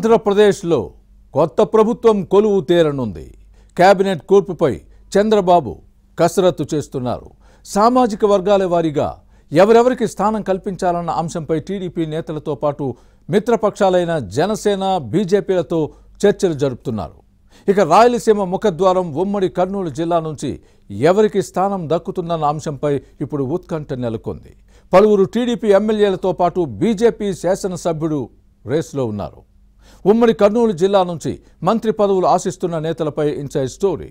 ఆంధ్రప్రదేశ్లో కొత్త ప్రభుత్వం కొలువు తీరనుంది కేబినెట్ కూర్పుపై చంద్రబాబు కసరత్తు చేస్తున్నారు సామాజిక వర్గాల వారీగా ఎవరెవరికి స్థానం కల్పించాలన్న అంశంపై టీడీపీ నేతలతో పాటు మిత్రపక్షాలైన జనసేన బీజేపీలతో చర్చలు జరుపుతున్నారు ఇక రాయలసీమ ముఖద్వారం ఉమ్మడి కర్నూలు జిల్లా నుంచి ఎవరికి స్థానం దక్కుతుందన్న అంశంపై ఇప్పుడు ఉత్కంఠ నెలకొంది పలువురు టీడీపీ ఎమ్మెల్యేలతో పాటు బీజేపీ శాసనసభ్యుడు రేసులో ఉన్నారు ఉమ్మడి కర్నూలు జిల్లా నుంచి మంత్రి పదవులు ఆశిస్తున్న నేతలపై ఇన్సైడ్ స్టోరీ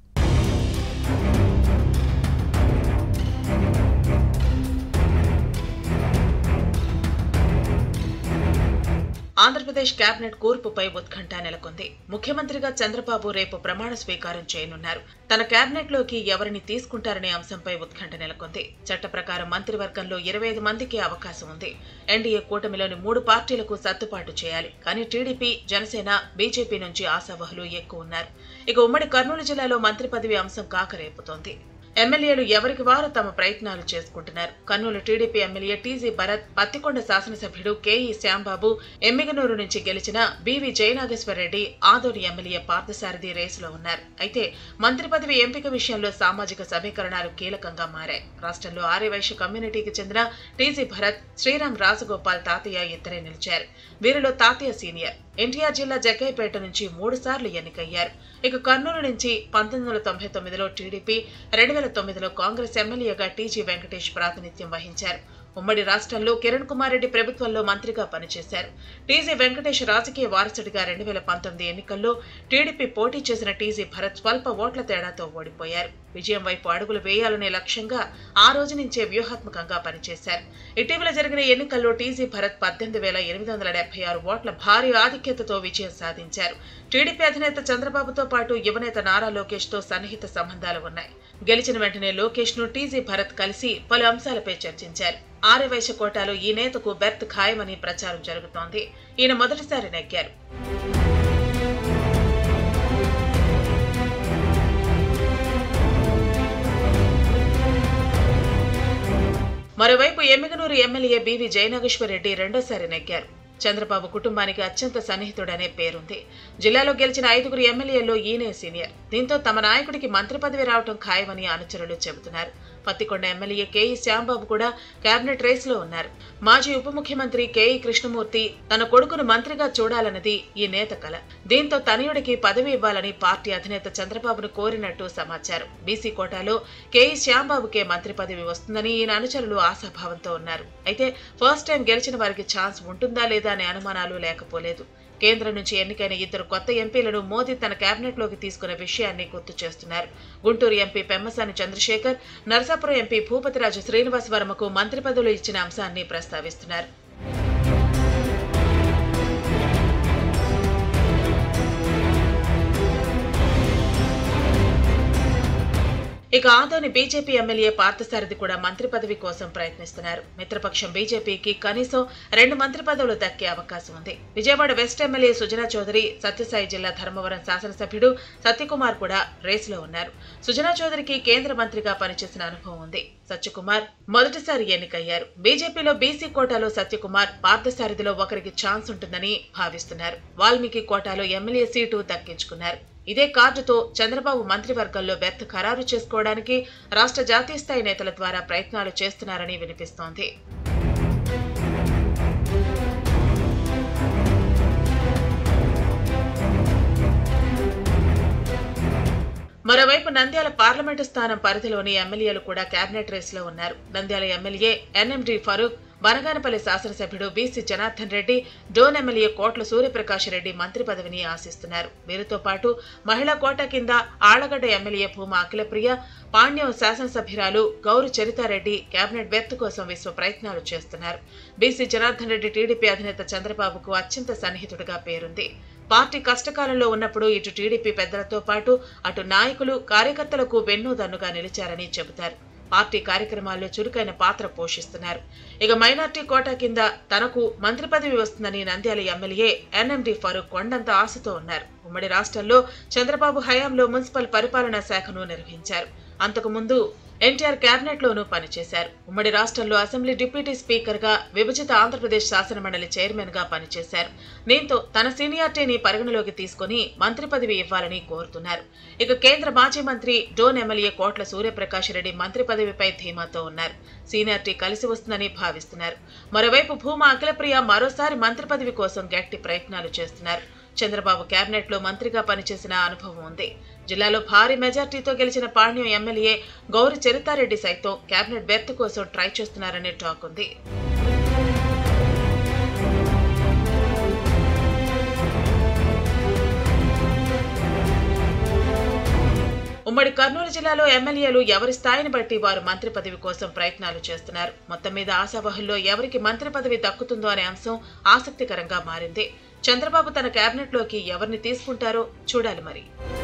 ఆంధ్రప్రదేశ్ కేబినెట్ కూర్పుపై ఉత్కంఠ నెలకొంది ముఖ్యమంత్రిగా చంద్రబాబు రేపు ప్రమాణ స్వీకారం చేయనున్నారు తన కేబినెట్ లోకి ఎవరిని తీసుకుంటారనే అంశంపై ఉత్కంఠ నెలకొంది చట్ట ప్రకారం మంత్రివర్గంలో ఇరవై ఐదు మందికి అవకాశం ఉంది ఎన్డీఏ కూటమిలోని మూడు పార్టీలకు సర్దుబాటు చేయాలి కానీ టీడీపీ జనసేన బీజేపీ నుంచి ఆశావహులు ఎక్కువ ఉన్నారు ఇక ఉమ్మడి కర్నూలు జిల్లాలో మంత్రి పదవి అంశం కాకరేపుతోంది ఎమ్మెల్యేలు ఎవరికి వారు తమ ప్రయత్నాలు చేసుకుంటున్నారు Kurnool TDP MLA TG Bharat Pattikonda శాసనసభ్యుడు కేఈ శ్యాంబాబు ఎమ్మిగనూరు నుంచి గెలిచిన బీవీ జయనాగేశ్వరరెడ్డి ఆదోని ఎమ్మెల్యే పార్థసారథి రేసులో ఉన్నారు అయితే మంత్రి పదవి ఎంపిక విషయంలో సామాజిక సమీకరణాలు కీలకంగా మారాయి రాష్ట్రంలో ఆర్యవైశ్య కమ్యూనిటీకి చెందిన టీజీ భరత్ శ్రీరామ్ రాజగోపాల్ తాతయ్య ఇద్దరే నిలిచారు వీరిలో తాతయ్య సీనియర్ ఎన్టీఆర్ జిల్లా జగ్గయ్యపేట నుంచి మూడు సార్లు ఎన్నికయ్యారు ఇక కర్నూలు నుంచి పంతొమ్మిది వందల తొంభై తొమ్మిదిలో టీడీపీ రెండు వేల తొమ్మిదిలో కాంగ్రెస్ ఎమ్మెల్యేగా టీజీ వెంకటేష్ ప్రాతినిధ్యం వహించారు ఉమ్మడి రాష్ట్రంలో కిరణ్ కుమార్ రెడ్డి ప్రభుత్వంలో మంత్రిగా పనిచేశారు టీజీ వెంకటేష్ రాజకీయ వారసుడిగా రెండు వేల పంతొమ్మిది ఎన్నికల్లో టీడీపీ పోటీ చేసిన టీజీ భరత్ స్వల్ప ఓట్ల తేడాతో ఓడిపోయారు విజయం వైపు అడుగులు వేయాలనే లక్ష్యంగా ఆ రోజు నుంచే వ్యూహాత్మకంగా పనిచేశారు ఇటీవల జరిగిన ఎన్నికల్లో టీజీ భరత్ పద్దెనిమిది వేల ఎనిమిది వందల డెబ్బై ఆరు ఓట్ల భారీ ఆధిక్యతతో విజయం సాధించారు టీడీపీ అధినేత చంద్రబాబుతో పాటు యువనేత నారా లోకేష్ తో సన్నిహిత సంబంధాలు ఉన్నాయి గెలిచిన వెంటనే లోకేష్ ను టీజీ భరత్ కలిసి పలు అంశాలపై చర్చించారు ఆర్యవైశ్య కోటాలో ఈ నేతకు బెర్త్ ఖాయమని ప్రచారం జరుగుతోంది ఈయన మొదటిసారి నెగ్గారు మరోవైపు ఎమ్మిగనూరు ఎమ్మెల్యే బీవీ జయనాగేశ్వరరెడ్డి రెండోసారి నెగ్గారు చంద్రబాబు కుటుంబానికి అత్యంత సన్నిహితుడనే పేరుంది జిల్లాలో గెలిచిన ఐదుగురు ఎమ్మెల్యేల్లో ఈయనే సీనియర్ దీంతో తమ నాయకుడికి మంత్రి పదవి రావడం ఖాయమని అనుచరులు చెబుతున్నారు పత్తికొండ ఎమ్మెల్యే కేఈ శ్యాంబాబు కూడా కేబినెట్ రేసులో ఉన్నారు మాజీ ఉప ముఖ్యమంత్రి కేఈ కృష్ణమూర్తి తన కొడుకును మంత్రిగా చూడాలన్నది ఈ నేత కల దీంతో తనయుడికి పదవి ఇవ్వాలని పార్టీ అధినేత చంద్రబాబును కోరినట్టు సమాచారం బీసీ కోటాలో కేఈ శ్యాంబాబుకే మంత్రి పదవి వస్తుందని ఈయన అనుచరులు ఆశాభావంతో ఉన్నారు అయితే ఫస్ట్ టైం గెలిచిన వారికి ఛాన్స్ ఉంటుందా లేదా అనే అనుమానాలు లేకపోలేదు కేంద్రం నుంచి ఎన్నికైన ఇద్దరు కొత్త ఎంపీలను మోదీ తన కేబినెట్లోకి తీసుకున్న విషయాన్ని గుర్తు చేస్తున్నారు గుంటూరు ఎంపీ పెమ్మసాని చంద్రశేఖర్ నరసాపురం ఎంపీ భూపతిరాజు శ్రీనివాస్ వర్మకు మంత్రి పదవులు ఇచ్చిన అంశాన్ని ప్రస్తావిస్తున్నారు ఇక ఆదోని బీజేపీ ఎమ్మెల్యే పార్థసారథి కూడా మంత్రి పదవి కోసం ప్రయత్నిస్తున్నారు మిత్రపక్షం బీజేపీకి కనీసం రెండు మంత్రి పదవులు దక్కే అవకాశం ఉంది విజయవాడ వెస్ట్ ఎమ్మెల్యే సుజనా చౌదరి సత్యసాయి జిల్లా ధర్మవరం శాసనసభ్యుడు సత్యకుమార్ కూడా రేసులో ఉన్నారు సుజనా చౌదరికి కేంద్ర మంత్రిగా పనిచేసిన అనుభవం ఉంది సత్యకుమార్ మొదటిసారి ఎన్నికయ్యారు బీజేపీలో బీసీ కోటాలో సత్యకుమార్ పార్థసారథిలో ఒకరికి ఛాన్స్ ఉంటుందని భావిస్తున్నారు వాల్మీకి కోటాలో ఎమ్మెల్యే సీటు దక్కించుకున్నారు ఇదే కార్డుతో చంద్రబాబు మంత్రివర్గంలో బెర్త్ ఖరారు చేసుకోవడానికి రాష్ట్ర జాతీయ స్థాయి నేతల ద్వారా ప్రయత్నాలు చేస్తున్నారని వినిపిస్తోంది మరోవైపు నంద్యాల పార్లమెంటు స్థానం పరిధిలోని ఎమ్మెల్యేలు కూడా కేబినెట్ రేసులో ఉన్నారు నంద్యాల ఎమ్మెల్యే ఎన్ఎండి ఫరూక్ వనగానపల్లి శాసనసభ్యుడు బీసీ జనార్దన్ రెడ్డి డోన్ ఎమ్మెల్యే కోట్ల సూర్యప్రకాష్ రెడ్డి మంత్రి పదవిని ఆశిస్తున్నారు వీరితో పాటు మహిళా కోట కింద ఆళ్లగడ్డ ఎమ్మెల్యే భూమా అఖిలప్రియ పాండ్యం శాసనసభ్యురాలు గౌరు చరితారెడ్డి కేబినెట్ బెర్త్ కోసం విశ్వ ప్రయత్నాలు చేస్తున్నారు బీసీ జనార్దన్ రెడ్డి టీడీపీ అధినేత చంద్రబాబుకు అత్యంత సన్నిహితుడిగా పేరుంది పార్టీ కష్టకాలంలో ఉన్నప్పుడు ఇటు టీడీపీ పెద్దలతో పాటు అటు నాయకులు కార్యకర్తలకు వెన్నుదన్నుగా నిలిచారని చెబుతారు పార్టీ కార్యక్రమాల్లో చురుకైన పాత్ర పోషిస్తున్నారు ఇక మైనార్టీ కోటా కింద తనకు మంత్రి పదవి వస్తుందని నంద్యాల ఎమ్మెల్యే ఎన్ఎండి ఫరూక్ కొండంత ఆశతో ఉన్నారు ఉమ్మడి రాష్ట్రంలో చంద్రబాబు హయాంలో మున్సిపల్ పరిపాలనా శాఖను నిర్వహించారు అంతకుముందు ఎన్టీఆర్ కేబినెట్ లోనూ పనిచేశారు ఉమ్మడి రాష్ట్రంలో అసెంబ్లీ డిప్యూటీ స్పీకర్ గా విభజిత ఆంధ్రప్రదేశ్ శాసనమండలి చైర్మన్ గా పనిచేశారు దీంతో తన సీనియారిటీని పరిగణలోకి తీసుకుని మంత్రి పదవి ఇవ్వాలని కోరుతున్నారు ఇక కేంద్ర మాజీ మంత్రి డోన్ ఎమ్మెల్యే కోట్ల సూర్యప్రకాష్ రెడ్డి మంత్రి పదవిపై ధీమాతో ఉన్నారు సీనియారిటీ కలిసి వస్తుందని భావిస్తున్నారు మరోవైపు భూమా అఖిలప్రియ మరోసారి మంత్రి పదవి కోసం గట్టి ప్రయత్నాలు చేస్తున్నారు చంద్రబాబు కేబినెట్ లో మంత్రిగా పనిచేసిన అనుభవం ఉంది జిల్లాలో భారీ మెజార్టీతో గెలిచిన పాణ్యం ఎమ్మెల్యే గౌరి చరితారెడ్డి సైతం కేబినెట్ బెర్త్ కోసం ట్రై చేస్తున్నారనే టాక్ ఉంది ఉమ్మడి కర్నూలు జిల్లాలో ఎమ్మెల్యేలు ఎవరి స్థాయిని బట్టి వారు మంత్రి పదవి కోసం ప్రయత్నాలు చేస్తున్నారు మొత్తం మీద ఆశావహుల్లో ఎవరికి మంత్రి పదవి దక్కుతుందో అనే అంశం ఆసక్తికరంగా మారింది చంద్రబాబు తన కేబినెట్లోకి ఎవరిని తీసుకుంటారో చూడాలి మరి